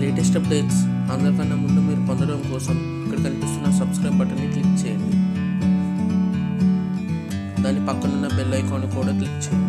latest updates అందరికన్నా ముందు మీరు పొందడం కోసం ఇక్కడ కనిపిస్తున్న సబ్స్క్రైబ్ బటన్ని క్లిక్ చేయండి దాని పక్కనున్న బెల్ ఐకాన్ కూడా క్లిక్ చేయండి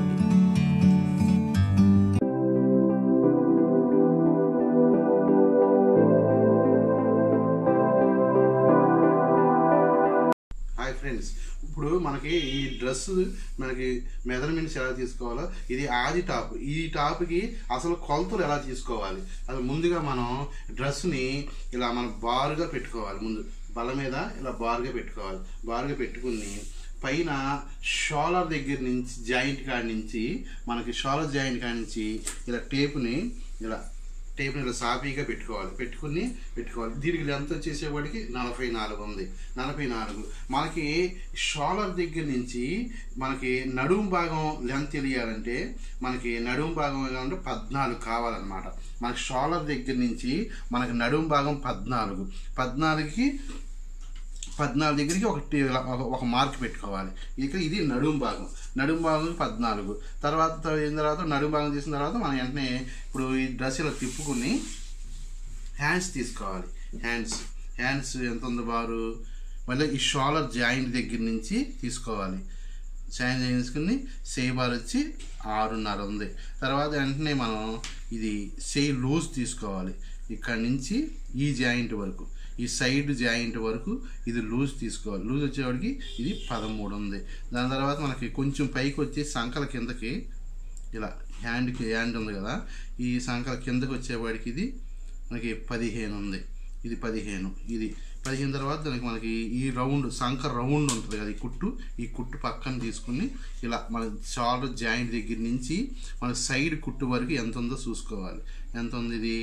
హాయ్ ఫ్రెండ్స్ ఇప్పుడు మనకి ఈ డ్రెస్ మనకి మెజర్మెంట్స్ ఎలా తీసుకోవాలో ఇది ఆది టాప్ ఈ టాప్కి అసలు కొలతలు ఎలా తీసుకోవాలి అది ముందుగా మనం డ్రెస్ని ఇలా మనం బారుగా పెట్టుకోవాలి ముందు బల మీద ఇలా బారుగా పెట్టుకోవాలి బారుగా పెట్టుకుని పైన షోలర్ దగ్గర నుంచి జాయింట్ కాడి నుంచి మనకి షోలర్ జాయింట్ కాడి నుంచి ఇలా టేపుని ఇలా టేప్ని ఇలా సాఫీగా పెట్టుకోవాలి పెట్టుకుని పెట్టుకోవాలి దీనికి లెంత్ వచ్చేసేవాడికి నలభై నాలుగు ఉంది నలభై నాలుగు మనకి షోలర్ దగ్గర నుంచి మనకి నడుము భాగం లెంత్ తెలియాలంటే మనకి నడుము భాగం అంటే పద్నాలుగు కావాలన్నమాట మనకి షోలర్ దగ్గర నుంచి మనకి నడుము భాగం పద్నాలుగు పద్నాలుగుకి పద్నాలుగు దగ్గరికి ఒక టీ- ఒక- ఒక మార్క్ పెట్టుకోవాలి ఇక ఇది నడుము భాగం నడుము భాగం పద్నాలుగు తర్వాత త- అయిన తర్వాత నడుము భాగం తీసిన తర్వాత మనం వెంటనే ఇప్పుడు ఈ డ్రెస్ ఇలా తిప్పుకుని హ్యాండ్స్ తీసుకోవాలి హ్యాండ్స్ హ్యాండ్స్ ఎంత ఉంది బారు మళ్ళీ ఈ షోలర్ జాయింట్ దగ్గర నుంచి తీసుకోవాలి జాయింట్ చేసుకుని సేయి బార్ వచ్చి ఆరున్నర ఉంది తర్వాత వెంటనే మనం ఇది సేయి లూజ్ తీసుకోవాలి ఇక్కడ నుంచి ఈ జాయింట్ వరకు ఈ సైడ్ జాయింట్ వరకు ఇది లూజ్ తీసుకోవాలి లూజ్ వచ్చేవాడికి ఇది పదమూడు ఉంది దాని తర్వాత మనకి కొంచెం పైకి వచ్చి సంకల కిందకి ఇలా హ్యాండ్కి హ్యాండ్ ఉంది కదా ఈ సంకల కిందకి వచ్చేవాడికి ఇది మనకి పదిహేను ఉంది ఇది పదిహేను ఇది పదిహేను తర్వాత దానికి మనకి ఈ రౌండ్ సంక రౌండ్ ఉంటుంది కదా ఈ కుట్టు ఈ కుట్టు పక్కన తీసుకుని ఇలా మన షాల్డర్ జాయింట్ దగ్గర నుంచి మన సైడ్ కుట్టు వరకు ఎంత ఉందో చూసుకోవాలి ఎంత ఉంది ఇది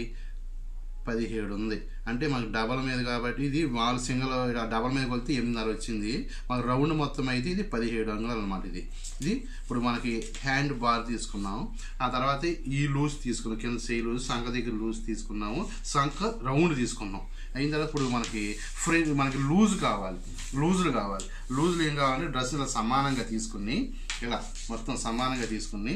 పదిహేడు ఉంది అంటే మనకు డబల్ మీద కాబట్టి ఇది మామూలు సింగల్ డబల్ మీద కొలితే ఎనిమిదిన్నర వచ్చింది మనకు రౌండ్ మొత్తం అయితే ఇది పదిహేడు అంగుళాలు అనమాట ఇది ఇది ఇప్పుడు మనకి హ్యాండ్ బార్ తీసుకున్నాము ఆ తర్వాత ఈ లూజ్ తీసుకున్నాం కింద సై లూజ్ సంఖ దగ్గర లూజ్ తీసుకున్నాము సంఖ రౌండ్ తీసుకున్నాం అయిన తర్వాత ఇప్పుడు మనకి ఫ్రీ మనకి లూజ్ కావాలి లూజులు కావాలి లూజులు ఏం కావాలంటే డ్రెస్ ఇలా సమానంగా తీసుకుని ఇలా మొత్తం సమానంగా తీసుకుని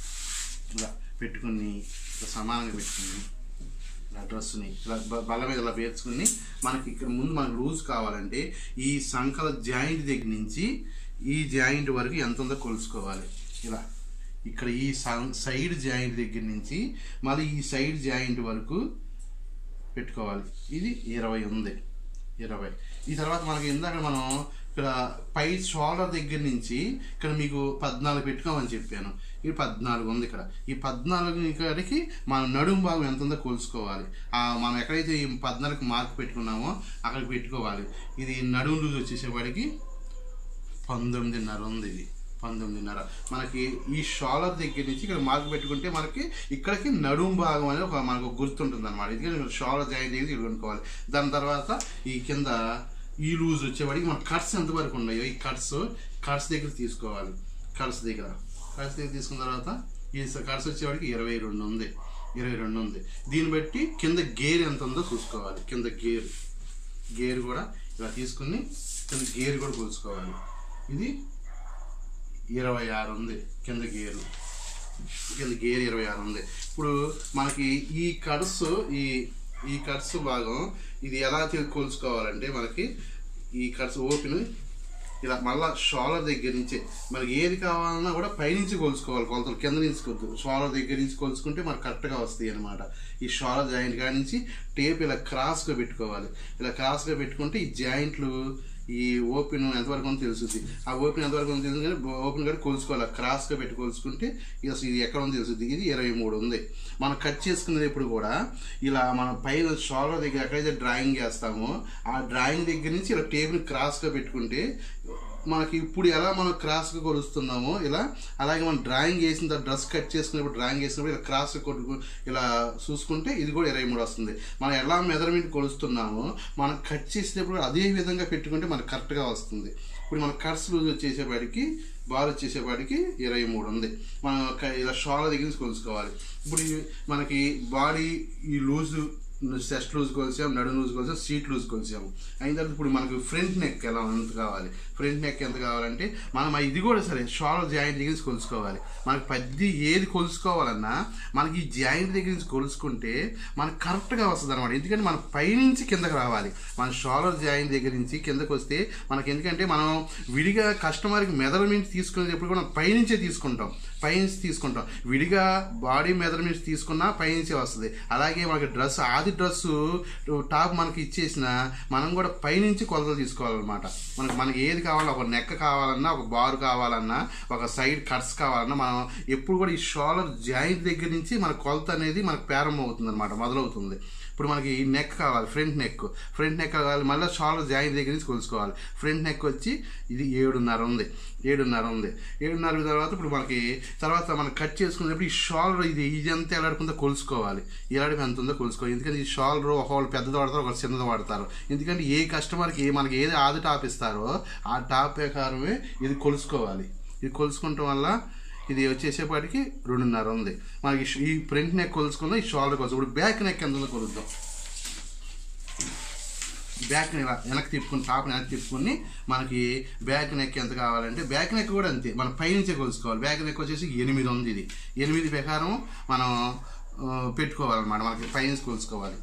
ఇలా పెట్టుకుని ఇలా సమానంగా పెట్టుకుని ఇలా డ్రెస్ని ఇలా బ- బల్ల మీద ఇలా పేర్చుకుని మనకి ఇక్కడ ముందు మనకు లూజ్ కావాలంటే ఈ సంకల జాయింట్ దగ్గర నుంచి ఈ జాయింట్ వరకు ఎంత ఉందో కొలుసుకోవాలి ఇలా ఇక్కడ ఈ సం- సైడ్ జాయింట్ దగ్గర నుంచి మళ్ళీ ఈ సైడ్ జాయింట్ వరకు పెట్టుకోవాలి ఇది ఇరవై ఉంది ఇరవై ఈ తర్వాత మనకి ఇందాక మనం ఇక్కడ పై షోల్డర్ దగ్గర నుంచి ఇక్కడ మీకు పద్నాలుగు పెట్టుకోమని చెప్పాను ఇది పద్నాలుగు ఉంది ఇక్కడ ఈ పద్నాలుగు ఇక్కడికి మన నడుము భాగం ఎంత ఉందో కొలుసుకోవాలి ఆ మనం ఎక్కడైతే ఈ పద్నాలుగు మార్క్ పెట్టుకున్నామో అక్కడికి పెట్టుకోవాలి ఇది నడుము లూజ్ వచ్చేసేవాడికి పంతొమ్మిదిన్నర ఉంది ఇది పంతొమ్మిదిన్నర మనకి ఈ షోలర్ దగ్గర నుంచి ఇక్కడ మార్క్ పెట్టుకుంటే మనకి ఇక్కడికి నడుము భాగం అనేది ఒక మనకు గుర్తుంటుంది అనమాట ఎందుకంటే షోలర్ జాయిన్ దగ్గర ఇక్కడ కొనుక్కోవాలి దాని తర్వాత ఈ కింద ఈ లూజ్ వచ్చేవాడికి మన కట్స్ ఎంతవరకు ఉన్నాయో ఈ కట్స్ కట్స్ దగ్గర తీసుకోవాలి కట్స్ దగ్గర కట్స్ దగ్గర తీసుకున్న తర్వాత ఈ కట్స్ వచ్చేవాడికి ఇరవై రెండు ఉంది ఇరవై రెండు ఉంది దీన్ని బట్టి కింద గేర్ ఎంత ఉందో చూసుకోవాలి కింద గేర్ గేర్ కూడా ఇలా తీసుకుని కింద గేర్ కూడా కొలుసుకోవాలి ఇది ఇరవై ఆరు ఉంది కింద గేరు కింద గేర్ ఇరవై ఆరు ఉంది ఇప్పుడు మనకి ఈ కట్స్ ఈ ఈ కట్స్ భాగం ఇది ఎలా తీ- కొలుసుకోవాలంటే మనకి ఈ కట్స్ ఓపెన్ ఇలా మళ్ళా షోలర్ దగ్గర నుంచి మనకి ఏది కావాలన్నా కూడా పైనుంచి కొలుసుకోవాలి కొలతలు కింద నుంచి కొద్దు షోలర్ దగ్గర నుంచి కొలుసుకుంటే మనకు కరెక్ట్గా వస్తాయి అనమాట ఈ షోలర్ జాయింట్ కాడి నుంచి టేప్ ఇలా క్రాస్గా పెట్టుకోవాలి ఇలా క్రాస్గా పెట్టుకుంటే ఈ జాయింట్లు ఈ ఓపెన్ ఎంతవరకు ఉందో తెలుస్తుంది ఆ ఓపెన్ ఎంతవరకు ఉందో తెలుసు కానీ ఓపెన్ కూడా కొలుసుకోవాలి క్రాస్గా పెట్టి కొలుసుకుంటే ఇది అసలు ఇది ఎక్కడ ఉందో తెలుస్తుంది ఇది ఇరవై మూడు ఉంది మనం కట్ చేసుకునేది ఎప్పుడు కూడా ఇలా మన పైన షోల్డర్ దగ్గర ఎక్కడైతే డ్రాయింగ్ చేస్తామో ఆ డ్రాయింగ్ దగ్గర నుంచి ఇలా టేప్ని క్రాస్గా పెట్టుకుంటే మనకి ఇప్పుడు ఎలా మనం క్రాస్గా కొలుస్తున్నామో ఇలా అలాగే మనం డ్రాయింగ్ వేసిన తర్వాత డ్రెస్ కట్ చేసుకునేప్పుడు డ్రాయింగ్ వేసినప్పుడు ఇలా క్రాస్గా కొట్టు ఇలా చూసుకుంటే ఇది కూడా ఇరవై మూడు వస్తుంది మనం ఎలా మెజర్మెంట్ కొలుస్తున్నామో మనం కట్ చేసేటప్పుడు అదే విధంగా పెట్టుకుంటే మనకు కరెక్ట్గా వస్తుంది ఇప్పుడు మన కట్స్ లూజ్ వచ్చేసేపాటికి బాల్ వచ్చేసేపాటికి ఇరవై మూడు ఉంది మనం క- ఇలా షాల దగ్గర నుంచి కొలుసుకోవాలి ఇప్పుడు ఈ మనకి బాడీ ఈ లూజు చెస్ట్ లూజ్ కొలిసాం నడు లూజ్ కొలిసాం సీట్ లూజ్ కొలిసాము అయిన తర్వాత ఇప్పుడు మనకు ఫ్రంట్ నెక్ ఎలా ఎంత కావాలి ఫ్రంట్ నెక్ ఎంత కావాలంటే మనం ఆ ఇది కూడా సరే షోల్డర్ జాయింట్ దగ్గర నుంచి కొలుసుకోవాలి మనకి పద్ది ఏది కొలుసుకోవాలన్నా మనకి ఈ జాయింట్ దగ్గర నుంచి కొలుసుకుంటే మనకు కరెక్ట్గా వస్తుంది అనమాట ఎందుకంటే మన పైనుంచి కిందకి రావాలి మన షోల్డర్ జాయింట్ దగ్గర నుంచి కిందకి వస్తే మనకి ఎందుకంటే మనం విడిగా కస్టమర్కి మెజర్మెంట్ తీసుకునేటప్పుడు కూడా మనం పైనుంచే తీసుకుంటాం పైనుంచి తీసుకుంటాం విడిగా బాడీ మెజర్మెంట్స్ తీసుకున్నా పైనుంచే వస్తుంది అలాగే మనకి డ్రెస్ ఆది డ్రెస్సు టాప్ మనకి ఇచ్చేసిన మనం కూడా పైనుంచి కొలతలు తీసుకోవాలన్నమాట మనకి మనకి ఏది కావాలన్నా ఒక నెక్ కావాలన్నా ఒక బార్ కావాలన్నా ఒక సైడ్ కట్స్ కావాలన్నా మనం ఎప్పుడు కూడా ఈ షోల్డర్ జాయింట్ దగ్గర నుంచి మన కొలత అనేది మనకు ప్రారంభం అవుతుంది అనమాట మొదలవుతుంది ఇప్పుడు మనకి ఈ నెక్ కావాలి ఫ్రంట్ నెక్ ఫ్రంట్ నెక్ కావాలి మళ్ళీ షోల్డర్ జాయింట్ దగ్గర నుంచి కొలుసుకోవాలి ఫ్రంట్ నెక్ వచ్చి ఇది ఏడున్నర ఉంది ఏడున్నర ఉంది ఏడున్నర తర్వాత ఇప్పుడు మనకి తర్వాత మనం కట్ చేసుకునేటప్పుడు ఈ షోల్డర్ ఇది ఇది ఎంత ఎలాడుకుందో కొలుసుకోవాలి ఎలాడి ఎంత ఉందో కొలుసుకోవాలి ఎందుకంటే ఈ షోల్డర్ ఒకళ్ళు పెద్దది వాడతారు ఒకళ్ళు చిన్నది వాడతారు ఎందుకంటే ఏ కస్టమర్కి ఏ మనకి ఏది ఆది టాప్ ఇస్తారో ఆ టాప్ ప్రకారమే ఇది కొలుసుకోవాలి ఇది కొలుసుకోవటం వల్ల ఇది వచ్చేసేపాటికి రెండున్నర ఉంది మనకి ఈ ఫ్రంట్ నెక్ కొలుసుకుందాం ఈ షోల్డర్ కొలుసు ఇప్పుడు బ్యాక్ నెక్ ఎంత ఉందో కొలుద్దాం బ్యాక్ ఇలా వెనక్కి తిప్పుకుని టాప్ వెనక్కి తిప్పుకుని మనకి బ్యాక్ నెక్ ఎంత కావాలంటే బ్యాక్ నెక్ కూడా అంతే మనం పైనుంచే కొలుసుకోవాలి బ్యాక్ నెక్ వచ్చేసి ఎనిమిది ఉంది ఇది ఎనిమిది ప్రకారం మనం ఆ, పెట్టుకోవాలన్నమాట మనకి పైనుంచి కొలుసుకోవాలి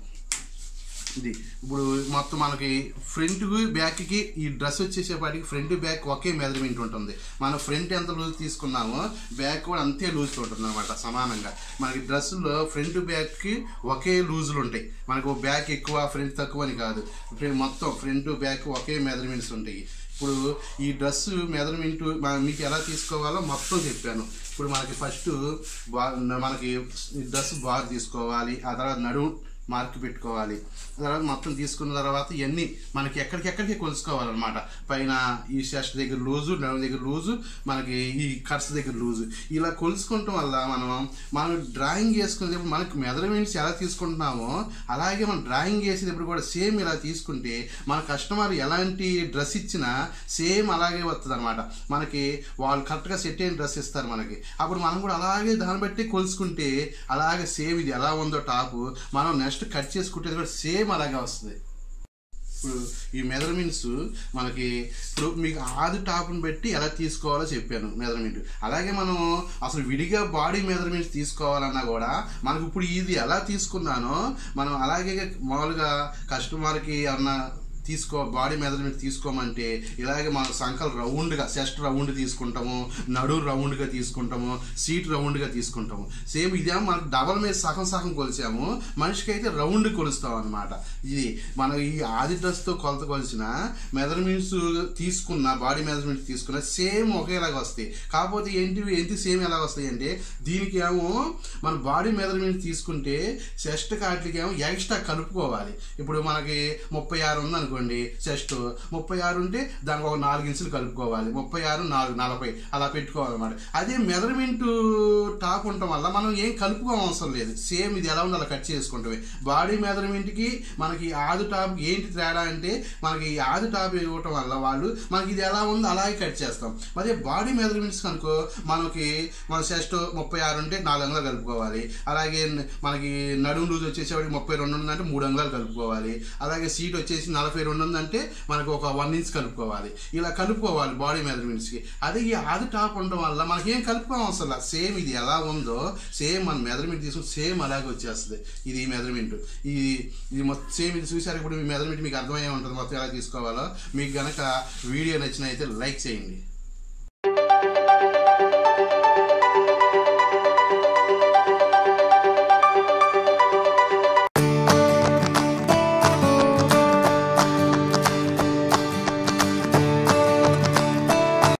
ఇది ఇప్పుడు మొత్తం మనకి ఫ్రంట్ బ్యాక్కి ఈ డ్రెస్ వచ్చేసేపాటికి ఫ్రంట్ బ్యాక్ ఒకే మెజర్మెంట్ ఉంటుంది మనం ఫ్రంట్ ఎంత లూజ్ తీసుకున్నామో బ్యాక్ కూడా అంతే లూజ్ ఉంటుంది అనమాట సమానంగా మనకి డ్రెస్సులో ఫ్రంట్ బ్యాక్కి ఒకే లూజులు ఉంటాయి మనకు బ్యాక్ ఎక్కువ ఫ్రంట్ తక్కువ అని కాదు ఫ్ర- మొత్తం ఫ్రంట్ బ్యాక్ ఒకే మెజర్మెంట్స్ ఉంటాయి ఇప్పుడు ఈ డ్రెస్ మెజర్మెంట్ మీకు ఎలా తీసుకోవాలో మొత్తం చెప్పాను ఇప్పుడు మనకి ఫస్ట్ బా మనకి డ్రెస్ బార్ తీసుకోవాలి ఆ తర్వాత నడుము మార్క్ పెట్టుకోవాలి ఆ తర్వాత మొత్తం తీసుకున్న తర్వాత ఇవన్నీ మనకి ఎక్కడికెక్కడికి కొలుసుకోవాలన్నమాట పైన ఈ చెస్ట్ దగ్గర లూజు నడుము దగ్గర లూజు మనకి ఈ కట్స్ దగ్గర లూజు ఇలా కొలుసుకోవటం వల్ల మనం మనం డ్రాయింగ్ చేసుకునేటప్పుడు మనకి మెజర్మెంట్స్ ఎలా తీసుకుంటున్నామో అలాగే మనం డ్రాయింగ్ చేసేటప్పుడు కూడా సేమ్ ఇలా తీసుకుంటే మన కస్టమర్ ఎలాంటి డ్రెస్ ఇచ్చినా సేమ్ అలాగే వస్తుంది అనమాట మనకి వాళ్ళు కరెక్ట్గా సెట్ అయిన డ్రెస్ ఇస్తారు మనకి అప్పుడు మనం కూడా అలాగే దాన్ని బట్టి కొలుసుకుంటే అలాగే సేమ్ ఇది ఎలా ఉందో టాప్ మనం నెక్స్ట్ కట్ చేసుకుంటేది కూడా సేమ్ అలాగే వస్తుంది ఇప్పుడు ఈ మెజర్మెంట్స్ మనకి ఇప్పుడు మీకు ఆది టాప్ని బట్టి ఎలా తీసుకోవాలో చెప్పాను మెజర్మెంట్ అలాగే మనం అసలు విడిగా బాడీ మెజర్మెంట్స్ తీసుకోవాలన్నా కూడా మనకు ఇప్పుడు ఇది ఎలా తీసుకున్నానో మనం అలాగే మామూలుగా కస్టమర్కి ఏమన్నా తీసుకో బాడీ మెజర్మెంట్ తీసుకోమంటే ఇలాగే మన సంకల్ రౌండ్గా చెస్ట్ రౌండ్ తీసుకుంటాము నడు రౌండ్గా తీసుకుంటాము సీట్ రౌండ్గా తీసుకుంటాము సేమ్ ఇదే మనకు డబల్ మీద సగం సగం కొలిసాము మనిషికి అయితే రౌండ్ కొలుస్తాం అనమాట ఇది మన ఈ ఆది డ్రెస్తో కొలత కొలిసిన మెజర్మెంట్స్ తీసుకున్న బాడీ మెజర్మెంట్ తీసుకున్న సేమ్ ఒకేలాగా వస్తాయి కాకపోతే ఏంటి ఏంటి సేమ్ ఎలా వస్తాయి అంటే దీనికి ఏమో మన బాడీ మెజర్మెంట్ తీసుకుంటే చెస్ట్ కాట్లకి ఏమో ఎక్స్ట్రా కలుపుకోవాలి ఇప్పుడు మనకి ముప్పై ఆరు ఉందనుకోండి చెస్ట్ ముప్పై ఆరు ఉంటే దానికి ఒక నాలుగు ఇంచులు కలుపుకోవాలి ముప్పై ఆరు నాలుగు నలభై అలా పెట్టుకోవాలన్నమాట అదే మెజర్మెంట్ టాప్ ఉండటం వల్ల మనం ఏం కలుపుకోవడం అవసరం లేదు సేమ్ ఇది ఎలా ఉందో అలా కట్ చేసుకుంటామే బాడీ మెజర్మెంట్కి మనకి ఆది టాప్ ఏంటి తేడా అంటే మనకి ఈ ఆది టాప్ ఇవ్వటం వల్ల వాళ్ళు మనకి ఇది ఎలా ఉందో అలాగే కట్ చేస్తాం అదే బాడీ మెజర్మెంట్స్ కనుకో మనకి మన చెస్ట్ ముప్పై ఆరు ఉంటే నాలుగు అంగుళాలు కలుపుకోవాలి అలాగే మనకి నడుము లూజ్ వచ్చేసేవాడికి ముప్పై రెండు ఉందంటే మూడు అంగుళాలు కలుపుకోవాలి అలాగే సీట్ వచ్చేసి నలభై రెండు ఉందంటే మనకు ఒక వన్ ఇంచ్ కలుపుకోవాలి ఇలా కలుపుకోవాలి బాడీ మెజర్మెంట్స్కి అదే ఈ ఆది టాప్ ఉండడం వల్ల మనకి ఏం కలుపుకోవడం అవసరం లేదు సేమ్ ఇది ఎలా ఉందో సేమ్ మన మెజర్మెంట్ తీసుకుని సేమ్ అలాగే వచ్చేస్తుంది ఇది ఈ మెజర్మెంట్ ఈ ఇది మొత్తం సేమ్ ఇది చూసారు ఇప్పుడు మీ మెజర్మెంట్ మీకు అర్థమయ్యే ఉంటుంది మొత్తం ఎలా తీసుకోవాలో మీకు గనక వీడియో నచ్చినైతే లైక్ చేయండి